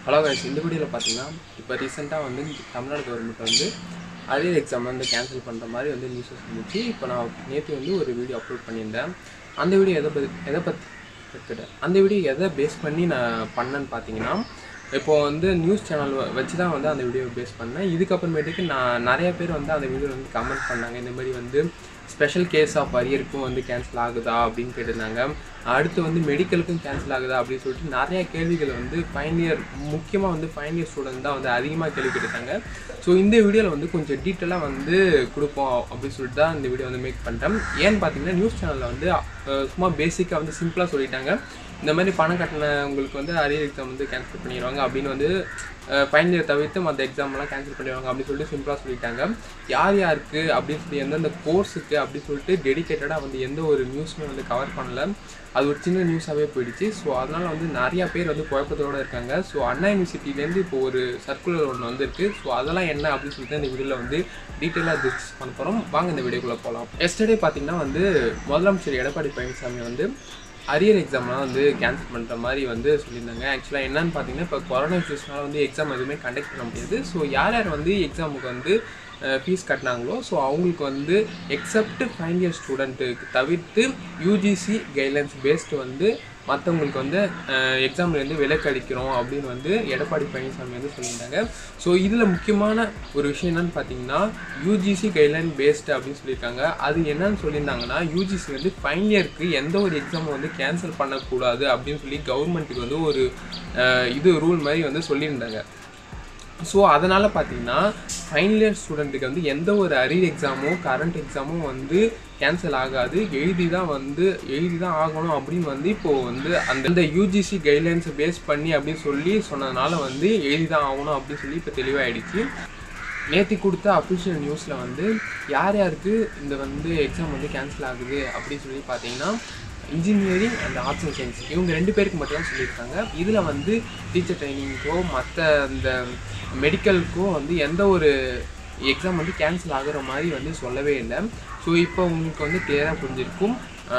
hello guys இந்த வீடியோவில் பார்த்தீங்கன்னா இப்போ ரீசெண்டாக வந்து தமிழ்நாடு கவர்மெண்ட் வந்து அரியர் எக்ஸாம் வந்து கேன்சல் பண்ணுற மாதிரி வந்து நியூஸஸ் இருந்துச்சு இப்போ நான் நேற்று வந்து ஒரு வீடியோ அப்லோட் பண்ணியிருந்தேன் அந்த வீடியோ எதை பற்றி எதை பற்றி எடுத்துட்டேன் அந்த வீடியோ எதை பேஸ் பண்ணி நான் பண்ணேன்னு பார்த்தீங்கன்னா இப்போ வந்து நியூஸ் சேனல் வச்சு தான் வந்து அந்த வீடியோ பேஸ் பண்ணேன் இதுக்கப்புறமேட்டுக்கு நான் நிறைய பேர் வந்து அந்த வீடியோவில் வந்து கமெண்ட் பண்ணாங்க இந்த மாதிரி வந்து ஸ்பெஷல் கேஸ் ஆஃப் அரியருக்கும் வந்து கேன்சல் ஆகுதா அப்படின்னு கேட்டிருந்தாங்க அடுத்து வந்து மெடிக்கலுக்கும் கேன்சல் ஆகுதா அப்படின்னு சொல்லிட்டு நிறைய கேள்விகள் வந்து ஃபைன் இயர் முக்கியமாக வந்து ஃபைன் இயர் ஸ்டூடெண்ட் தான் வந்து அதிகமாக கேள்வி கேட்டிருக்காங்க ஸோ இந்த வீடியோவில் வந்து கொஞ்சம் டீட்டெயிலாக வந்து கொடுப்போம் அப்படின்னு சொல்லிட்டு தான் இந்த வீடியோ வந்து மேக் பண்ணிட்டேன் ஏன்னு பார்த்தீங்கன்னா நியூஸ் சேனலில் வந்து அஹ், சும்மா பேசிக்காக வந்து சிம்பிளாக சொல்லிட்டாங்க இந்த மாதிரி பணம் கட்டினவங்களுக்கு வந்து அரியர் எக்ஸாம் வந்து கேன்சல் பண்ணிடுவாங்க அப்படின்னு வந்து ஃபைனல் இயர் தவிர்த்து மற்ற எக்ஸாம்லாம் கேன்சல் பண்ணிடுவாங்க அப்படின்னு சொல்லிட்டு சிம்பிளாக சொல்லிட்டாங்க யார் யாருக்கு அப்படின்னு சொல்லி எந்தெந்த கோர்ஸுக்கு அப்படின்னு சொல்லிட்டு டெடிக்கேட்டடாக வந்து எந்த ஒரு நியூஸுமே வந்து கவர் பண்ணல அது ஒரு சின்ன நியூஸாகவே போயிடுச்சு ஸோ அதனால் வந்து நிறையா பேர் வந்து குழப்பத்தோடு இருக்காங்க ஸோ அண்ணா யூனிவர்சிட்டிலேருந்து இப்போ ஒரு சர்க்குலர் ஒன்று வந்திருக்கு ஸோ அதெல்லாம் என்ன அப்படின்னு சொல்லிட்டு இந்த வீடியோவில் வந்து டீட்டெயிலாக டிஸ்கஸ் பண்ண போகிறோம் வாங்க இந்த வீடியோக்குள்ளே போகலாம் எஸ்டர்டே பார்த்தீங்கன்னா வந்து முதலமைச்சர் எடப்பாடி பழனிசாமி வந்து அரியர் எக்ஸாம்லாம் வந்து கேன்சல் பண்ணுற மாதிரி வந்து சொல்லியிருந்தாங்க ஆக்சுவலாக என்னன்னு பார்த்தீங்கன்னா இப்போ கொரோனா இஷ்யூஸ்னால வந்து எக்ஸாம் எதுவுமே கண்டக்ட் பண்ண முடியாது ஸோ யார் யார் வந்து எக்ஸாமுக்கு வந்து ஃபீஸ் கட்டினாங்களோ ஸோ அவங்களுக்கு வந்து எக்ஸப்ட் ஃபைன் இயர் ஸ்டூடெண்ட்டுக்கு தவிர்த்து யூஜிசி கைட்லைன்ஸ் பேஸ்டு வந்து மற்றவங்களுக்கு வந்து எக்ஸாம்லேருந்து விலக்கு அளிக்கிறோம் அப்படின்னு வந்து எடப்பாடி பழனிசாமி வந்து சொல்லியிருந்தாங்க ஸோ இதில் முக்கியமான ஒரு விஷயம் என்னன்னு பார்த்தீங்கன்னா யூஜிசி கைட்லைன் பேஸ்டு அப்படின்னு சொல்லியிருக்காங்க அது என்னன்னு சொல்லியிருந்தாங்கன்னா யூஜிசி வந்து ஃபைன் இயருக்கு எந்த ஒரு எக்ஸாமும் வந்து கேன்சல் பண்ணக்கூடாது அப்படின்னு சொல்லி கவர்மெண்ட்டுக்கு வந்து ஒரு அஹ், இது ரூல் மாதிரி வந்து சொல்லியிருந்தாங்க ஸோ அதனால் பார்த்தீங்கன்னா ஃபைனல் இயர் ஸ்டூடெண்ட்டுக்கு வந்து எந்த ஒரு அரியர் எக்ஸாமும் கரண்ட் எக்ஸாமும் வந்து கேன்சல் ஆகாது எழுதி தான் வந்து எழுதி தான் ஆகணும் அப்படின்னு வந்து இப்போது வந்து அந்த இந்த யூஜிசி கைட்லைன்ஸை பேஸ் பண்ணி அப்படின்னு சொல்லி சொன்னதுனால வந்து எழுதி தான் ஆகணும் அப்படின்னு சொல்லி இப்போ தெளிவாயிடுச்சு நேற்று கொடுத்த அஃபிஷியல் நியூஸில் வந்து யார் யாருக்கு இந்த வந்து எக்ஸாம் வந்து கேன்சல் ஆகுது அப்படின்னு சொல்லி பார்த்தீங்கன்னா engineering and arts and science இவங்க ரெண்டு பேருக்கு மட்டும் தான் சொல்லியிருக்காங்க இதில் வந்து டீச்சர் ட்ரைனிங்க்கோ மற்ற இந்த மெடிக்கலுக்கோ வந்து எந்த ஒரு எக்ஸாம் வந்து கேன்சல் ஆகுற மாதிரி வந்து சொல்லவே இல்லை ஸோ இப்போ உங்களுக்கு வந்து கிளியராக புரிஞ்சிருக்கும்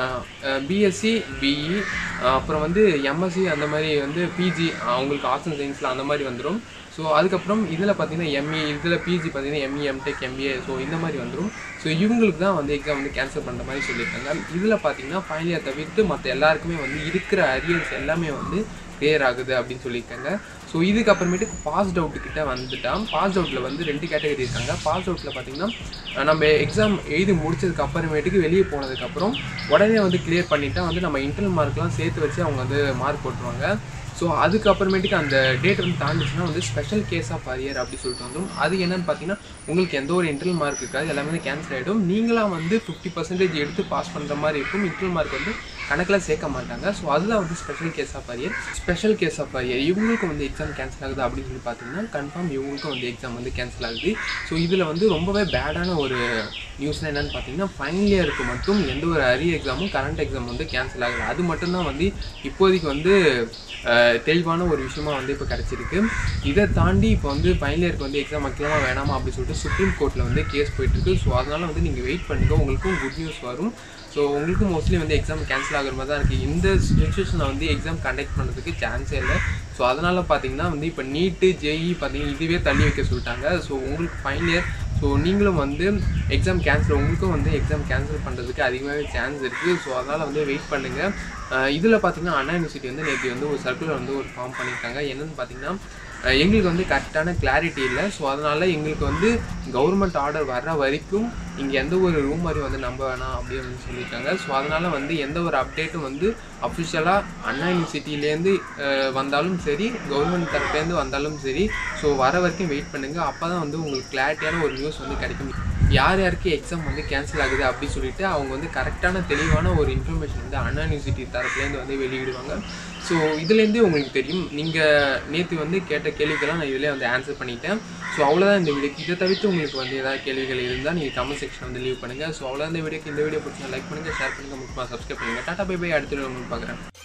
பிஎஸ்சி பிஇ அப்புறம் வந்து எம்எஸ்சி அந்த மாதிரி வந்து பிஜி அவங்களுக்கு ஆர்ட்ஸ் அண்ட் சயின்ஸில் அந்த மாதிரி வந்துடும் ஸோ அதுக்கப்புறம் இதில் பார்த்தீங்கன்னா எம்இ இதில் பிஜி பார்த்தீங்கன்னா எம்இ எம்டெக் எம்பிஏ ஸோ இந்த மாதிரி வந்துடும் ஸோ இவங்களுக்கு தான் வந்து எக்ஸாம் வந்து கேன்சல் பண்ணுற மாதிரி சொல்லியிருக்காங்க இதில் பார்த்தீங்கன்னா ஃபைனல் இயர் தவிர்த்து மற்ற எல்லாருக்குமே வந்து இருக்கிற அரியர்ஸ் எல்லாமே வந்து கிளியர் ஆகுது அப்படின்னு சொல்லியிருக்காங்க ஸோ இதுக்கு அப்புறமேட்டுக்கு பாஸ்ட் அவுட் கிட்ட வந்துட்டான் பாஸ் அவுட்டில் வந்து ரெண்டு கேட்டகரி இருக்காங்க பாஸ் அவுட்டில் பார்த்தீங்கன்னா அஹ் நம்ம எக்ஸாம் எழுதி முடிச்சதுக்கு அப்புறமேட்டுக்கு வெளியே போனதுக்கப்புறம் உடனே வந்து கிளியர் பண்ணிட்டா வந்து நம்ம இன்டர்னல் மார்க்லாம் சேர்த்து வச்சு அவங்க வந்து மார்க் போட்டுருவாங்க ஸோ அதுக்கப்புறமேட்டுக்கு அந்த டேட் வந்து தாண்டிச்சுன்னா வந்து ஸ்பெஷல் கேஸ் ஆஃப் அரியர் அப்படி சொல்லிட்டு வந்துடும் அது என்னன்னு பார்த்தீங்கன்னா உங்களுக்கு எந்த ஒரு இன்டர்னல் மார்க் இருக்காது எல்லாமே வந்து கேன்சல் ஆகிடும் நீங்களாம் வந்து ஃபிஃப்டி பர்சன்டேஜ் எடுத்து பாஸ் பண்ணுற மாதிரி இருக்கும் இன்டர்னல் மார்க் வந்து கணக்கில் சேர்க்க மாட்டாங்க ஸோ அதுதான் வந்து special case of arrear special case of arrear இவங்களுக்கும் வந்து எக்ஸாம் கேன்சல் ஆகுது அப்படின்னு சொல்லி பார்த்தீங்கன்னா கன்ஃபார்ம் இவங்களுக்கும் வந்து எக்ஸாம் வந்து கேன்சல் ஆகுது ஸோ இதில் வந்து ரொம்பவே பேடான ஒரு நியூஸ்னால் என்னென்னு பார்த்தீங்கன்னா ஃபைனல் இயருக்கு மட்டும் எந்த ஒரு அரிய எக்ஸாமும் கரண்ட் எக்ஸாம் வந்து கேன்சல் ஆகலை அது மட்டும்தான் வந்து இப்போதைக்கு வந்து அஹ், தெளிவான ஒரு விஷயமா வந்து இப்போ கிடச்சிருக்கு இதை தாண்டி இப்போ வந்து ஃபைனல் இயருக்கு வந்து எக்ஸாம் வைக்கலாமா வேணாமா அப்படின்னு சொல்லிட்டு சுப்ரீம் கோர்ட்டில் வந்து கேஸ் போயிட்டுருக்கு ஸோ அதனால் வந்து நீங்கள் வெயிட் பண்ணுங்க உங்களுக்கும் குட் நியூஸ் வரும் ஸோ உங்களுக்கு மோஸ்ட்லி வந்து எக்ஸாம் கேன்சல் ஆகுற மாதிரி தான் இருக்குது இந்த சுச்சுவேஷனில் வந்து எக்ஸாம் கண்டக்ட் பண்ணுறதுக்கு சான்ஸே இல்லை ஸோ அதனால் பார்த்தீங்கன்னா வந்து இப்போ நீட்டு ஜேஇ பார்த்தீங்கன்னா இதுவே தள்ளி வைக்க சொல்லிட்டாங்க ஸோ உங்களுக்கு ஃபைனல் இயர் ஸோ நீங்களும் வந்து எக்ஸாம் கேன்சல் உங்களுக்கும் வந்து எக்ஸாம் கேன்சல் பண்ணுறதுக்கு அதிகமாகவே சான்ஸ் இருக்குது ஸோ அதனால் வந்து வெயிட் பண்ணுங்கள் இதில் பார்த்தீங்கன்னா அண்ணா யூனிவர்சிட்டி வந்து நேற்று வந்து ஒரு சர்க்குலர் வந்து ஒரு ஃபார்ம் பண்ணியிருக்காங்க என்னென்னு பார்த்தீங்கன்னா அஹ் எங்களுக்கு வந்து கரெக்டான கிளாரிட்டி இல்லை ஸோ அதனால் எங்களுக்கு வந்து கவர்மெண்ட் ஆர்டர் வர்ற வரைக்கும் இங்கே எந்த ஒரு ரூம் மாதிரி வந்து நம்ப வேணாம் அப்படின்னு வந்து சொல்லியிருக்காங்க ஸோ அதனால் வந்து எந்த ஒரு அப்டேட்டும் வந்து அஃபிஷியலாக அண்ணா யூனிவர்சிட்டிலேருந்து வந்தாலும் சரி கவர்மெண்ட் தரப்புலேருந்து வந்தாலும் சரி ஸோ வர வரைக்கும் வெயிட் பண்ணுங்கள் அப்போ தான் வந்து உங்களுக்கு கிளாரிட்டியான ஒரு நியூஸ் வந்து கிடைக்கும் யார் யாருக்கு எக்ஸாம் வந்து கேன்சல் ஆகுது அப்படின்னு சொல்லிட்டு அவங்க வந்து கரெக்டான தெளிவான ஒரு இன்ஃபர்மேஷன் வந்து அண்ணா யூனிவர்சிட்டி தரப்புலேருந்து வந்து வெளியிடுவாங்க ஸோ இதுலேருந்தே உங்களுக்கு தெரியும் நீங்கள் நேற்று வந்து கேட்ட கேள்விக்கெல்லாம் நான் இதிலே வந்து ஆன்சர் பண்ணிட்டேன் ஸோ அவ்வளோதான் இந்த வீடியோக்கு இதை தவிர்த்து உங்களுக்கு வந்து ஏதாவது கேள்விகள் இருந்தால் நீங்கள் கமெண்ட் செக்ஷன் வந்து லீவ் பண்ணுங்கள் ஸோ அவ்வளோதான் இந்த வீடியோக்கு இந்த வீடியோ பிடிச்சா லைக் பண்ணுங்கள் ஷேர் பண்ணுங்கள் முக்கியமாக சப்ஸ்கிரைப் பண்ணுங்கள் டாட்டா பை பை அடுத்த வீடியோ உங்களுக்கு பார்க்குறேன்